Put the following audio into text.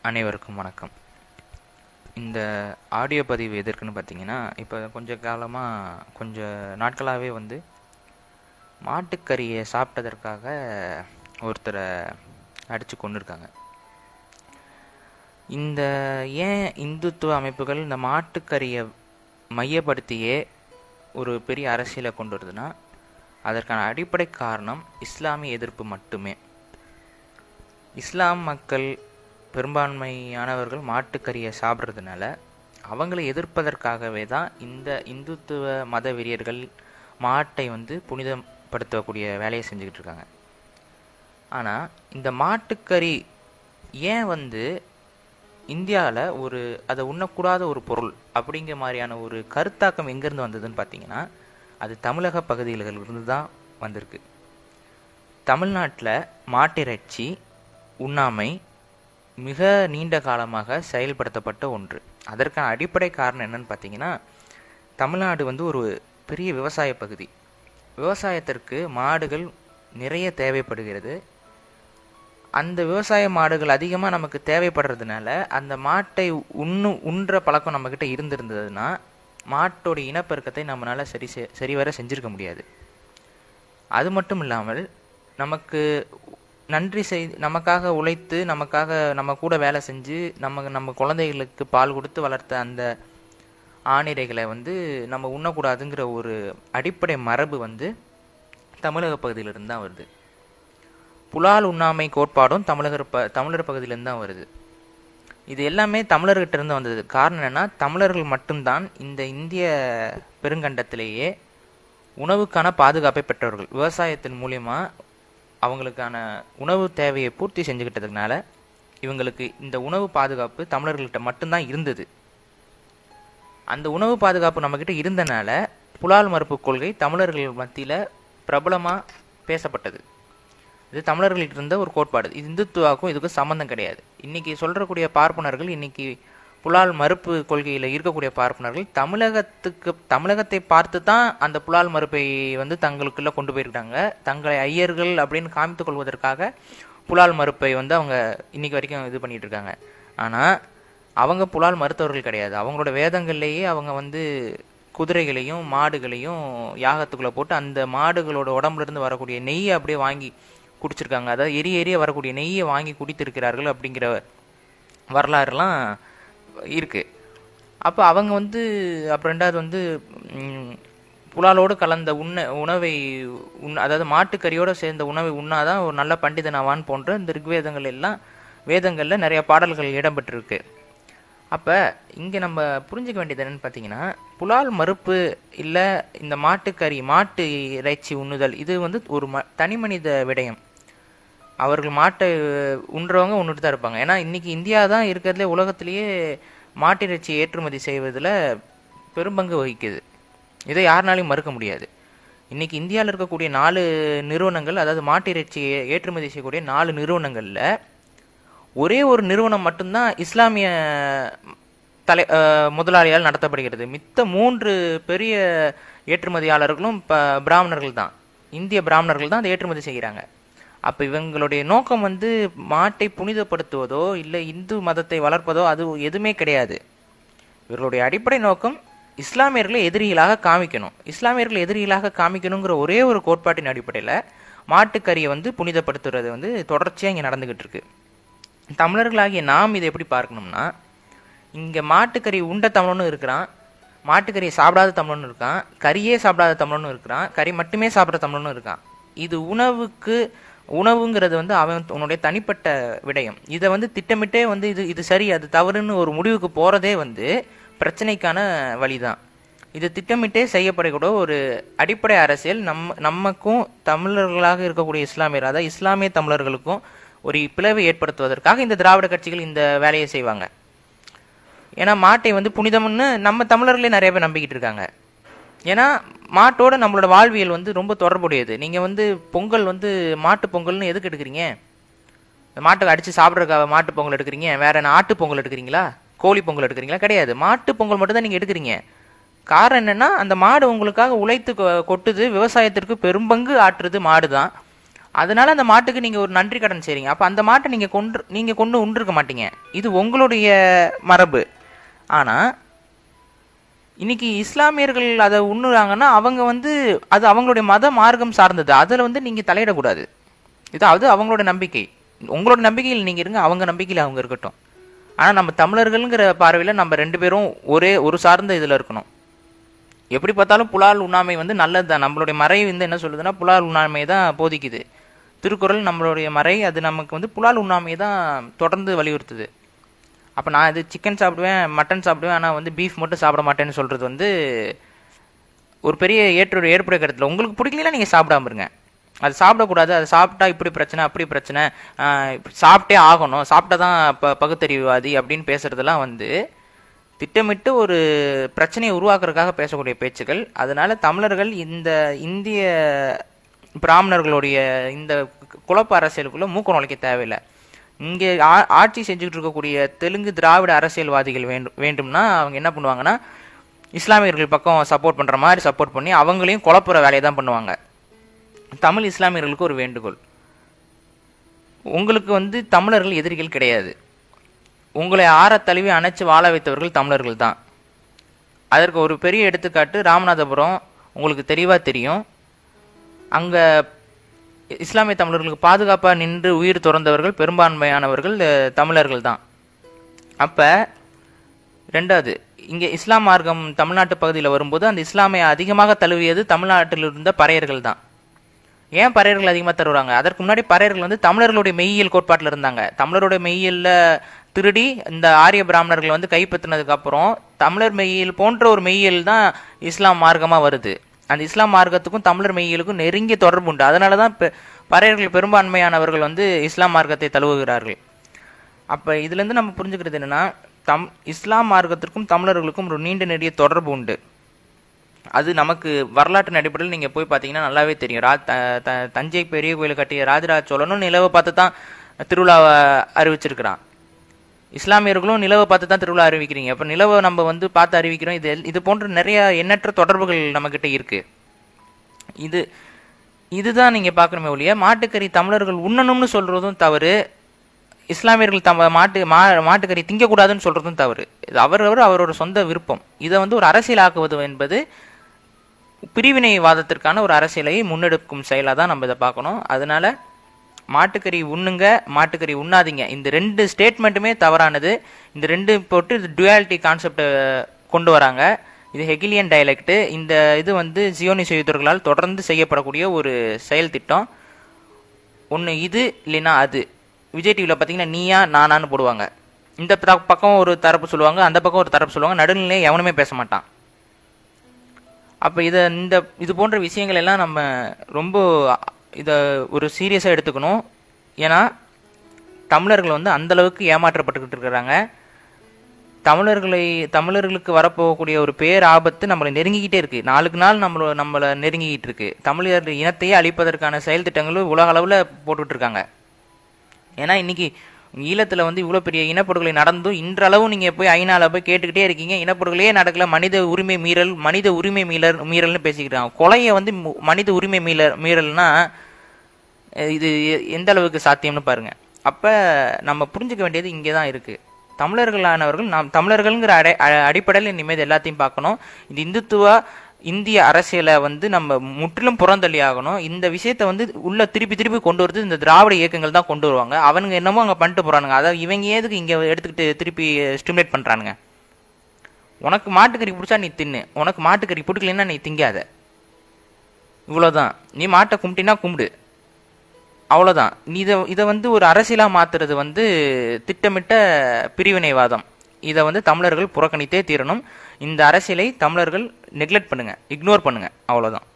அனைவருக்கும் வணக்கம் இந்த ஆடியோ பதிவு எதற்குன்னு பார்த்தீங்கன்னா இப்போ கொஞ்ச காலமாக கொஞ்ச நாட்களாகவே வந்து மாட்டுக்கறியை சாப்பிட்டதற்காக ஒருத்தரை அடித்து கொண்டிருக்காங்க இந்த ஏன் இந்துத்துவ அமைப்புகள் இந்த மாட்டுக்கறியை மையப்படுத்தியே ஒரு பெரிய அரசியலை கொண்டு வருதுன்னா அதற்கான அடிப்படை காரணம் இஸ்லாமிய எதிர்ப்பு மட்டுமே இஸ்லாம் மக்கள் பெரும்பான்மையானவர்கள் மாட்டுக்கறியை சாப்பிட்றதுனால அவங்களை எதிர்ப்பதற்காகவே தான் இந்த இந்துத்துவ மத வெறியர்கள் மாட்டை வந்து புனிதப்படுத்தக்கூடிய வேலையை செஞ்சுக்கிட்டு இருக்காங்க ஆனால் இந்த மாட்டுக்கறி ஏன் வந்து இந்தியாவில் ஒரு அதை உண்ணக்கூடாத ஒரு பொருள் அப்படிங்கிற மாதிரியான ஒரு கருத்தாக்கம் எங்கேருந்து வந்ததுன்னு பார்த்தீங்கன்னா அது தமிழக பகுதிகளிலிருந்து தான் வந்திருக்கு தமிழ்நாட்டில் மாட்டிறைச்சி உண்ணாமை மிக நீண்ட காலமாக செயல்படுத்தப்பட்ட ஒன்று அதற்கான அடிப்படை காரணம் என்னன்னு பார்த்தீங்கன்னா தமிழ்நாடு வந்து ஒரு பெரிய விவசாய பகுதி விவசாயத்திற்கு மாடுகள் நிறைய தேவைப்படுகிறது அந்த விவசாய மாடுகள் அதிகமாக நமக்கு தேவைப்படுறதுனால அந்த மாட்டை உண்ணு உண்ற பழக்கம் நம்மக்கிட்ட இருந்திருந்ததுன்னா மாட்டோட இனப்பெருக்கத்தை நம்மளால் சரி செ சரிவர செஞ்சிருக்க முடியாது அது மட்டும் இல்லாமல் நமக்கு நன்றி செய் நமக்காக உழைத்து நமக்காக நம்ம கூட வேலை செஞ்சு நம்ம நம்ம குழந்தைகளுக்கு பால் கொடுத்து வளர்த்த அந்த ஆணிரைகளை வந்து நம்ம உண்ணக்கூடாதுங்கிற ஒரு அடிப்படை மரபு வந்து தமிழக பகுதியிலிருந்து தான் வருது புலால் உண்ணாமை கோட்பாடும் தமிழகர் ப தமிழர் பகுதியிலேருந்து தான் வருது இது எல்லாமே தமிழர்கிட்ட இருந்து வந்தது காரணம் என்னன்னா தமிழர்கள் மட்டும்தான் இந்த இந்திய பெருங்கண்டத்திலேயே உணவுக்கான பாதுகாப்பை பெற்றவர்கள் விவசாயத்தின் மூலியமா அவங்களுக்கான உணவு தேவையை பூர்த்தி செஞ்சுக்கிட்டதுனால இவங்களுக்கு இந்த உணவு பாதுகாப்பு தமிழர்கள்ட்ட மட்டும்தான் இருந்தது அந்த உணவு பாதுகாப்பு நம்மக்கிட்ட இருந்தனால புலால் மறுப்பு கொள்கை தமிழர்கள் மத்தியில் பிரபலமாக பேசப்பட்டது இது தமிழர்கள்ட்ட இருந்த ஒரு கோட்பாடு இது இந்துத்துவாக்கும் இதுக்கும் சம்மந்தம் கிடையாது இன்னைக்கு சொல்றக்கூடிய பார்ப்பனர்கள் இன்னைக்கு புலால் மறுப்பு கொள்கையில் இருக்கக்கூடிய பார்ப்பனர்கள் தமிழகத்துக்கு தமிழகத்தை பார்த்து தான் அந்த புலால் மறுப்பை வந்து தங்களுக்குள்ள கொண்டு போயிருக்காங்க தங்களை ஐயர்கள் அப்படின்னு காமித்துக் கொள்வதற்காக புலால் மறுப்பை வந்து அவங்க இன்னைக்கு வரைக்கும் இது பண்ணிட்டு இருக்காங்க ஆனால் அவங்க புலால் மருத்துவர்கள் கிடையாது அவங்களோட வேதங்கள்லேயே அவங்க வந்து குதிரைகளையும் மாடுகளையும் யாகத்துக்குள்ளே போட்டு அந்த மாடுகளோட உடம்புல இருந்து வரக்கூடிய நெய்யை அப்படியே வாங்கி குடிச்சிருக்காங்க அதாவது எரிய எரிய வரக்கூடிய நெய்யை வாங்கி குடித்திருக்கிறார்கள் அப்படிங்கிற வரலாறுலாம் இருக்கு அப்போ அவங்க வந்து அப்புறம் ரெண்டாவது வந்து ம், புலாலோடு கலந்த உண்ண உணவை உண் அதாவது மாட்டுக்கறியோடு சேர்ந்த உணவை உண்ணாதான் ஒரு நல்ல பண்டிதனாவான் போன்ற இந்த ரிக்வேதங்கள் எல்லாம் வேதங்களில் நிறைய பாடல்கள் இடம்பெற்றிருக்கு அப்போ இங்கே நம்ம புரிஞ்சுக்க வேண்டியது என்னன்னு பார்த்தீங்கன்னா புலால் மறுப்பு இல்லை இந்த மாட்டுக்கறி மாட்டு இறைச்சி உண்ணுதல் இது வந்து ஒரு ம தனி மனித விடயம் அவர்கள் மாட்டை உண்றவங்க உண்ணுட்டு தான் இருப்பாங்க ஏன்னா இன்னைக்கு இந்தியா தான் இருக்கிறதுலே உலகத்திலேயே மாட்டிறைச்சி ஏற்றுமதி செய்வதில் பெரும்பங்கு வகிக்குது இதை யாருனாலையும் மறுக்க முடியாது இன்னைக்கு இந்தியாவில் இருக்கக்கூடிய நாலு நிறுவனங்கள் அதாவது மாட்டிறைச்சி ஏற்றுமதி செய்யக்கூடிய நாலு நிறுவனங்களில் ஒரே ஒரு நிறுவனம் மட்டும்தான் இஸ்லாமிய தலை அஹ், முதலாளியால் நடத்தப்படுகிறது மித்த மூன்று பெரிய ஏற்றுமதியாளர்களும் இப்போ பிராமணர்கள் தான் இந்திய பிராமணர்கள் தான் அதை ஏற்றுமதி செய்கிறாங்க அப்போ இவங்களுடைய நோக்கம் வந்து மாட்டை புனிதப்படுத்துவதோ இல்லை இந்து மதத்தை வளர்ப்பதோ அது எதுவுமே கிடையாது இவர்களுடைய அடிப்படை நோக்கம் இஸ்லாமியர்களை எதிரிகளாக காமிக்கணும் இஸ்லாமியர்களை எதிரிகளாக காமிக்கணுங்கிற ஒரே ஒரு கோட்பாட்டின் அடிப்படையில் மாட்டுக்கறியை வந்து புனிதப்படுத்துறது வந்து தொடர்ச்சியாக இங்கே நடந்துகிட்டு இருக்கு தமிழர்களாகிய நாம் இதை எப்படி பார்க்கணும்னா இங்கே மாட்டுக்கறி உண்ட தமிழனும் இருக்கிறான் மாட்டுக்கறியை சாப்பிடாத தமிழனும் இருக்கான் கறியே சாப்பிடாத தமிழனும் இருக்கிறான் கறி மட்டுமே சாப்பிட்ற தமிழனும் இருக்கான் இது உணவுக்கு உணவுங்கிறது வந்து அவன் உன்னுடைய தனிப்பட்ட விடயம் இதை வந்து திட்டமிட்டே வந்து இது இது சரி அது தவறுன்னு ஒரு முடிவுக்கு போகிறதே வந்து பிரச்சனைக்கான வழிதான் இது திட்டமிட்டே செய்யப்படக்கூடிய ஒரு அடிப்படை அரசியல் நம்ம நமக்கும் தமிழர்களாக இருக்கக்கூடிய இஸ்லாமியர் அதாவது இஸ்லாமிய தமிழர்களுக்கும் ஒரு பிளவை ஏற்படுத்துவதற்காக இந்த திராவிட கட்சிகள் இந்த வேலையை செய்வாங்க ஏன்னா மாட்டை வந்து புனிதம்னு நம்ம தமிழர்களே நிறைய பேர் நம்பிக்கிட்டு இருக்காங்க ஏன்னா மாட்டோட நம்மளோட வாழ்வியல் வந்து ரொம்ப தொடர்புடையது நீங்கள் வந்து பொங்கல் வந்து மாட்டு பொங்கல்னு எதுக்கு எடுக்கிறீங்க மாட்டுக்கு அடித்து சாப்பிட்றதுக்காக மாட்டு பொங்கல் எடுக்கிறீங்க வேற என்ன ஆட்டு பொங்கல் எடுக்கிறீங்களா கோழி பொங்கல் எடுக்கிறீங்களா கிடையாது மாட்டு பொங்கல் மட்டும் தான் நீங்கள் எடுக்கிறீங்க காரணம் என்னன்னா அந்த மாடு உங்களுக்காக உழைத்து கொ- கொட்டுது விவசாயத்திற்கு பெரும்பங்கு ஆற்றுறது மாடு தான் அதனால அந்த மாட்டுக்கு நீங்கள் ஒரு நன்றி கடன் செய்றீங்க அப்போ அந்த மாட்டை நீங்கள் கொண்டு நீங்கள் கொண்டு உண்டிருக்க மாட்டீங்க இது உங்களுடைய மரபு ஆனால் இன்னைக்கு இஸ்லாமியர்கள் அதை உண்ணுறாங்கன்னா அவங்க வந்து அது அவங்களுடைய மத மார்க்கம் சார்ந்தது அதில் வந்து நீங்கள் தலையிடக்கூடாது இது அது அவங்களோட நம்பிக்கை உங்களோட நம்பிக்கையில் நீங்கள் இருங்க அவங்க நம்பிக்கையில் அவங்க இருக்கட்டும் ஆனால் நம்ம தமிழர்கள்ங்கிற பார்வையில் நம்ம ரெண்டு பேரும் ஒரே ஒரு சார்ந்த இதில் இருக்கணும் எப்படி பார்த்தாலும் புலால் உண்ணாமை வந்து நல்லது தான் நம்மளுடைய மறை வந்து என்ன சொல்லுதுன்னா புலால் உண்ணாமை தான் போதிக்குது திருக்குறள் நம்மளுடைய மறை அது நமக்கு வந்து புலால் உண்ணாமையை தான் தொடர்ந்து வலியுறுத்துது அப்போ நான் இது சிக்கன் சாப்பிடுவேன் மட்டன் சாப்பிடுவேன் ஆனால் வந்து பீஃப் மட்டும் சாப்பிட மாட்டேன்னு சொல்கிறது வந்து ஒரு பெரிய ஏற்று ஏற்புடைய கருத்தில் உங்களுக்கு பிடிக்கலனா நீங்கள் சாப்பிடாம இருங்க அது சாப்பிடக்கூடாது அது சாப்பிட்டா இப்படி பிரச்சனை அப்படி பிரச்சனை ஆஹ் இப்படி சாப்பிட்டே ஆகணும் சாப்பிட்டா தான் ப பகுத்தறிவுவாதி அப்படின்னு பேசுறதெல்லாம் வந்து திட்டமிட்டு ஒரு பிரச்சனையை உருவாக்குறதுக்காக பேசக்கூடிய பேச்சுக்கள் அதனால தமிழர்கள் இந்த இந்திய பிராமணர்களுடைய இந்த குழப்ப அரசியலுக்குள்ள மூக்க நுழைக்க தேவையில்லை இங்கே ஆ- ஆட்சி செஞ்சுக்கிட்டு இருக்கக்கூடிய தெலுங்கு திராவிட அரசியல்வாதிகள் வேண்டும் வேண்டும்னா அவங்க என்ன பண்ணுவாங்கன்னா இஸ்லாமியர்கள் பக்கம் சப்போர்ட் பண்ணுற மாதிரி சப்போர்ட் பண்ணி அவங்களையும் குழப்புற வேலையை தான் பண்ணுவாங்க தமிழ் இஸ்லாமியர்களுக்கு ஒரு வேண்டுகோள் உங்களுக்கு வந்து தமிழர்கள் எதிரிகள் கிடையாது உங்களை ஆற தழுவி அணைச்சு வாழ வைத்தவர்கள் தமிழர்கள் தான் அதற்கு ஒரு பெரிய எடுத்துக்காட்டு ராமநாதபுரம் உங்களுக்கு தெளிவாக தெரியும் அங்கே இஸ்லாமிய தமிழர்களுக்கு பாதுகாப்பாக நின்று உயிர் துறந்தவர்கள் பெரும்பான்மையானவர்கள் அஹ், தமிழர்கள் தான் அப்போ ரெண்டாவது இங்கே இஸ்லாம் மார்க்கம் தமிழ்நாட்டு பகுதியில் வரும்போது அந்த இஸ்லாமை அதிகமாக தழுவியது தமிழ்நாட்டில் இருந்த பறையர்கள் தான் ஏன் பறையர்கள் அதிகமாக தருவாங்க அதற்கு முன்னாடி பறையர்கள் வந்து தமிழர்களுடைய மெய்யியல் கோட்பாட்டில் இருந்தாங்க தமிழருடைய மெய்யியல்ல திருடி இந்த ஆரிய பிராமணர்கள் வந்து கைப்பற்றினதுக்கு அப்புறம் தமிழர் மெய்யியல் போன்ற ஒரு மெய்யியல் தான் இஸ்லாம் மார்க்கமாக வருது அந்த இஸ்லாம் மார்க்கத்துக்கும் தமிழர் மெய்யியலுக்கும் நெருங்கிய தொடர்பு உண்டு அதனால தான் பெ- பறையர்கள் பெரும்பான்மையானவர்கள் வந்து இஸ்லாம் மார்க்கத்தை தழுவுகிறார்கள் அப்போ இதுலேருந்து நம்ம புரிஞ்சுக்கிறது என்னன்னா தம் இஸ்லாம் மார்க்கத்திற்கும் தமிழர்களுக்கும் ஒரு நீண்ட நெடிய தொடர்பு உண்டு அது நமக்கு வரலாற்றின் அடிப்படையில் நீங்கள் போய் பார்த்தீங்கன்னா நல்லாவே தெரியும் ரா த- த- தஞ்சை பெரிய கோயில் கட்டிய ராஜராஜ சோழனும் நிலவை பார்த்து தான் திருவிழாவை அறிவிச்சிருக்கிறான் இஸ்லாமியர்களும் நிலவை பார்த்து தான் திருவிழா அறிவிக்கிறீங்க அப்போ நிலவை நம்ம வந்து பார்த்து அறிவிக்கிறோம் இது இது போன்ற நிறைய எண்ணற்ற தொடர்புகள் நம்மக்கிட்ட இருக்கு இது இதுதான் நீங்க பார்க்கணுமே ஒழிய மாட்டுக்கறி தமிழர்கள் உண்ணணும்னு சொல்றதும் தவறு இஸ்லாமியர்கள் தம்ம மாட்டு மா மாட்டுக்கறி திங்கக்கூடாதுன்னு சொல்றதும் தவறு இது அவரவர் அவரோட சொந்த விருப்பம் இதை வந்து ஒரு அரசியலாக்குவது என்பது பிரிவினைவாதத்திற்கான ஒரு அரசியலை முன்னெடுக்கும் செயலாக தான் நம்ம இதை பார்க்கணும் அதனால மாட்டுக்கறி உண்ணுங்க மாட்டுக்கறி உண்ணாதீங்க இந்த ரெண்டு ஸ்டேட்மெண்ட்டுமே தவறானது இந்த ரெண்டு போட்டு இது டுவாலிட்டி கான்செப்டை கொண்டு வராங்க இது ஹெகிலியன் டைலக்ட் இந்த இது வந்து ஜியோனிஸ் யூதர்களால் தொடர்ந்து செய்யப்படக்கூடிய ஒரு செயல் திட்டம் ஒன்று இது இல்லைன்னா அது விஜய் டிவியில் பார்த்தீங்கன்னா நீயா நானான்னு போடுவாங்க இந்த ப- பக்கம் ஒரு தரப்பு சொல்லுவாங்க அந்த பக்கம் ஒரு தரப்பு சொல்லுவாங்க நடுநிலையே எவனுமே பேச மாட்டான் அப்போ இதை இந்த இது போன்ற விஷயங்கள் எல்லாம் நம்ம ரொம்ப இதை ஒரு சீரியஸாக எடுத்துக்கணும் ஏன்னா தமிழர்கள் வந்து அந்த அளவுக்கு ஏமாற்றப்பட்டுக்கிட்டு இருக்கிறாங்க தமிழர்களை தமிழர்களுக்கு வரப்போகக்கூடிய ஒரு பேர் ஆபத்து நம்மளை நெருங்கிக்கிட்டே இருக்கு நாளுக்கு நாள் நம்மள நம்மளை நெருங்கிக்கிட்டு இருக்கு தமிழர் இனத்தையே அழிப்பதற்கான செயல் திட்டங்களும் உலக அளவில் போட்டுட்டு இருக்காங்க ஏன்னா இன்னைக்கு ஈழத்துல வந்து இவ்வளோ பெரிய இனப்படுகொலை நடந்தும் இன்றளவும் நீங்க போய் ஐநால போய் கேட்டுக்கிட்டே இருக்கீங்க இனப்படுகொலையே நடக்கல மனித உரிமை மீறல் மனித உரிமை மீறல் மீறல்னு பேசிக்கிறாங்க கொலையை வந்து மு- மனித உரிமை மீறல் மீறல்னா அஹ் இது எ- எந்த அளவுக்கு சாத்தியம்னு பாருங்க அப்ப நம்ம புரிஞ்சுக்க வேண்டியது இங்கே தான் இருக்கு தமிழர்களானவர்கள் நாம் தமிழர்கள்ங்கிற அடை அ- அடிப்படையில் இனிமேல் எல்லாத்தையும் பார்க்கணும் இது இந்துத்துவ இந்திய அரசியலை வந்து நம்ம முற்றிலும் புறந்தள்ளி ஆகணும் இந்த விஷயத்தை வந்து உள்ள திருப்பி திருப்பி கொண்டு வரது இந்த திராவிட இயக்கங்கள் தான் கொண்டு வருவாங்க அவனுங்க என்னமோ அங்கே பண்ணிட்டு போறானுங்க அதாவது இவங்க ஏதுக்கு இங்கே எடுத்துக்கிட்டு திருப்பி ஸ்டிமுலேட் பண்றானுங்க உனக்கு மாட்டுக்கறி பிடிச்சா நீ தின்னு உனக்கு மாட்டுக்கறி பிடிக்கலன்னா நீ திங்காத இவ்வளோதான் நீ மாட்டை கும்பிட்டினா கும்பிடு அவ்வளோதான் நீ இதை இதை வந்து ஒரு அரசியலாக மாத்துறது வந்து திட்டமிட்ட பிரிவினைவாதம் இதை வந்து தமிழர்கள் புறக்கணித்தே தீரணும் இந்த அரசியலை தமிழர்கள் நெக்லெக்ட் பண்ணுங்க இக்னோர் பண்ணுங்க அவ்வளோதான்